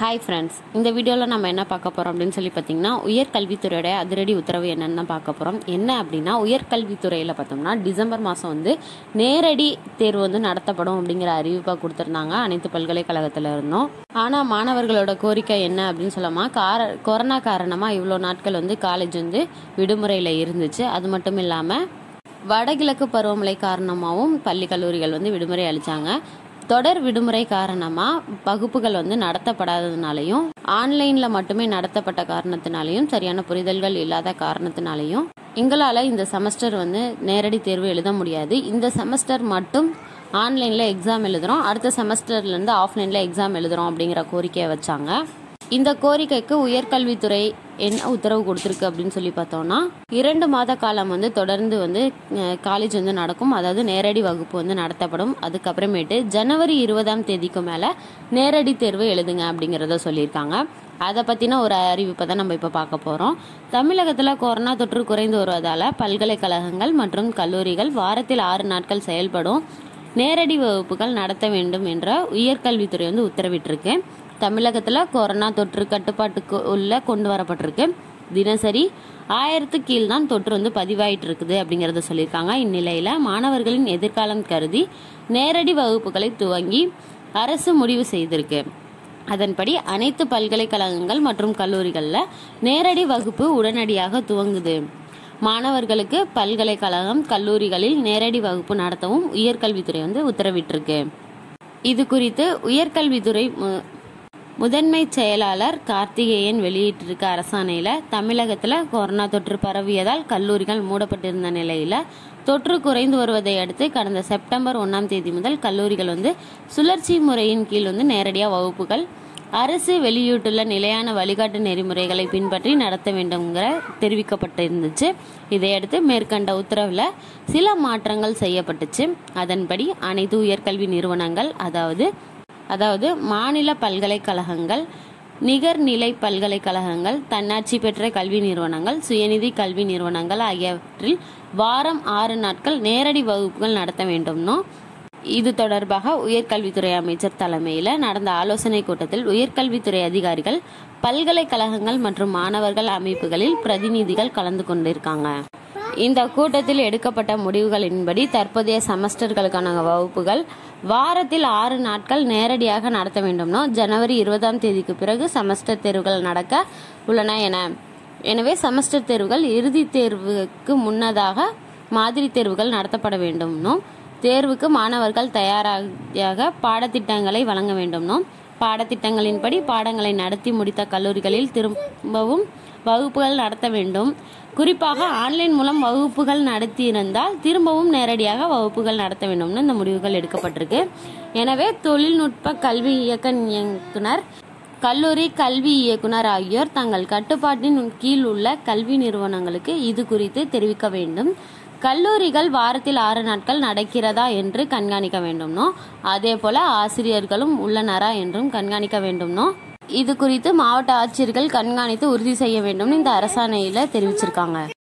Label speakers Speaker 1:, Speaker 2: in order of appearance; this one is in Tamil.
Speaker 1: ஹாய் ஃப்ரெண்ட்ஸ் இந்த வீடியோவில் நம்ம என்ன பார்க்க போகிறோம் அப்படின்னு சொல்லி பார்த்தீங்கன்னா உயர்கல்வித்துறையோட அதிரடி உத்தரவு என்னன்னு தான் பார்க்க போகிறோம் என்ன அப்படின்னா உயர்கல்வித்துறையில் பார்த்தோம்னா டிசம்பர் மாதம் வந்து நேரடி தேர்வு வந்து நடத்தப்படும் அப்படிங்கிற அறிவிப்பாக கொடுத்துருந்தாங்க அனைத்து பல்கலைக்கழகத்தில் இருந்தும் ஆனால் மாணவர்களோட கோரிக்கை என்ன அப்படின்னு சொல்லாமா கார கொரோனா காரணமாக இவ்வளோ நாட்கள் வந்து காலேஜ் வந்து விடுமுறையில் இருந்துச்சு அது மட்டும் இல்லாமல் வடகிழக்கு பருவமழை காரணமாகவும் பள்ளி கல்லூரிகள் வந்து விடுமுறை அளிச்சாங்க தொடர் விடுமுறை காரணமா வகுப்புகள் வந்து நடத்தப்படாததுனாலையும் ஆன்லைன்ல மட்டுமே நடத்தப்பட்ட காரணத்தினாலையும் சரியான புரிதல்கள் இல்லாத காரணத்தினாலையும் எங்களால இந்த செமஸ்டர் வந்து நேரடி தேர்வு எழுத முடியாது இந்த செமஸ்டர் மட்டும் ஆன்லைன்ல எக்ஸாம் எழுதுறோம் அடுத்த செமஸ்டர்ல இருந்து ஆஃப்லைன்ல எக்ஸாம் எழுதுறோம் அப்படிங்கிற கோரிக்கையை வச்சாங்க இந்த கோரிக்கைக்கு உயர்கல்வித்துறை என்ன உத்தரவு கொடுத்துருக்கு அப்படின்னு சொல்லி பார்த்தோம்னா இரண்டு மாத காலம் வந்து தொடர்ந்து வந்து காலேஜ் வந்து நடக்கும் அதாவது நேரடி வகுப்பு வந்து நடத்தப்படும் அதுக்கப்புறமேட்டு ஜனவரி இருபதாம் தேதிக்கு மேலே நேரடி தேர்வு எழுதுங்க அப்படிங்கிறத சொல்லியிருக்காங்க அதை பற்றின ஒரு அறிவிப்பை தான் நம்ம இப்போ பார்க்க போகிறோம் தமிழகத்தில் கொரோனா தொற்று குறைந்து வருவதால் பல்கலைக்கழகங்கள் மற்றும் கல்லூரிகள் வாரத்தில் ஆறு நாட்கள் செயல்படும் நேரடி வகுப்புகள் நடத்த வேண்டும் என்ற உயர்கல்வித்துறை வந்து உத்தரவிட்டிருக்கு தமிழகத்தில் கொரோனா தொற்று கட்டுப்பாட்டுக்கு உள்ள கொண்டு வரப்பட்டிருக்கு தினசரி ஆயிரத்து கீழ் தான் தொற்று வந்து பதிவாயிட்டு இருக்குது அப்படிங்கறத சொல்லியிருக்காங்க இந்நிலையில மாணவர்களின் எதிர்காலம் கருதி நேரடி வகுப்புகளை துவங்கி அரசு முடிவு செய்திருக்கு அதன்படி அனைத்து பல்கலைக்கழகங்கள் மற்றும் கல்லூரிகளில் நேரடி வகுப்பு உடனடியாக துவங்குது மாணவர்களுக்கு பல்கலைக்கழகம் கல்லூரிகளில் நேரடி வகுப்பு நடத்தவும் உயர்கல்வித்துறை வந்து உத்தரவிட்டிருக்கு இது குறித்து உயர்கல்வித்துறை முதன்மை செயலாளர் கார்த்திகேயன் வெளியிட்டிருக்க அரசாணையில் தமிழகத்தில் கொரோனா தொற்று பரவியதால் கல்லூரிகள் மூடப்பட்டிருந்த நிலையில் தொற்று குறைந்து வருவதை அடுத்து கடந்த செப்டம்பர் ஒன்றாம் தேதி முதல் கல்லூரிகள் வந்து சுழற்சி முறையின் கீழ் வந்து நேரடியாக வகுப்புகள் அரசு வெளியிட்டுள்ள நிலையான வழிகாட்டு நெறிமுறைகளை பின்பற்றி நடத்த வேண்டும்ங்கிற தெரிவிக்கப்பட்டிருந்துச்சு இதையடுத்து மேற்கண்ட உத்தரவில் சில மாற்றங்கள் செய்யப்பட்டுச்சு அதன்படி அனைத்து உயர்கல்வி நிறுவனங்கள் அதாவது அதாவது மாநில பல்கலைக்கழகங்கள் நிகர்நிலை பல்கலைக்கழகங்கள் தன்னாட்சி பெற்ற கல்வி நிறுவனங்கள் சுயநிதி கல்வி நிறுவனங்கள் ஆகியவற்றில் வாரம் ஆறு நாட்கள் நேரடி வகுப்புகள் நடத்த வேண்டும்னோ இது தொடர்பாக உயர்கல்வித்துறை அமைச்சர் தலைமையில் நடந்த ஆலோசனை கூட்டத்தில் உயர்கல்வித்துறை அதிகாரிகள் பல்கலைக்கழகங்கள் மற்றும் மாணவர்கள் அமைப்புகளில் பிரதிநிதிகள் கலந்து கொண்டிருக்காங்க இந்த கூட்டத்தில் எடுக்கப்பட்ட முடிவுகளின்படி தற்போதைய செமஸ்டர்களுக்கான வகுப்புகள் வாரத்தில் ஆறு நாட்கள் நேரடியாக நடத்த வேண்டும்னோ ஜனவரி இருபதாம் தேதிக்கு பிறகு செமஸ்டர் தேர்வுகள் நடக்க உள்ளன என எனவே செமஸ்டர் தேர்வுகள் இறுதி தேர்வுக்கு முன்னதாக மாதிரி தேர்வுகள் நடத்தப்பட வேண்டும்னோ தேர்வுக்கு மாணவர்கள் தயாராக பாடத்திட்டங்களை வழங்க வேண்டும்னோ பாடத்திட்டங்களின்படி பாடங்களை நடத்தி முடித்த கல்லூரிகளில் திரும்பவும் வகுப்புகள் நடத்த வேண்டும் குறிப்பாக ஆன்லைன் மூலம் வகுப்புகள் நடத்தியிருந்தால் திரும்பவும் நேரடியாக வகுப்புகள் நடத்த வேண்டும்னு இந்த முடிவுகள் எடுக்கப்பட்டிருக்கு எனவே தொழில்நுட்ப கல்வி இயக்க இயக்குனர் கல்லூரி கல்வி இயக்குனர் ஆகியோர் தங்கள் கட்டுப்பாட்டின் கீழ் உள்ள கல்வி நிறுவனங்களுக்கு இது குறித்து தெரிவிக்க வேண்டும் கல்லூரிகள் வாரத்தில் ஆறு நாட்கள் நடக்கிறதா என்று கண்காணிக்க வேண்டும்னோ அதே போல ஆசிரியர்களும் உள்ளனரா என்றும் கண்காணிக்க வேண்டும்னோ இது குறித்து மாவட்ட ஆட்சியர்கள் கண்காணித்து உறுதி செய்ய வேண்டும் இந்த அரசாணையில தெரிவிச்சிருக்காங்க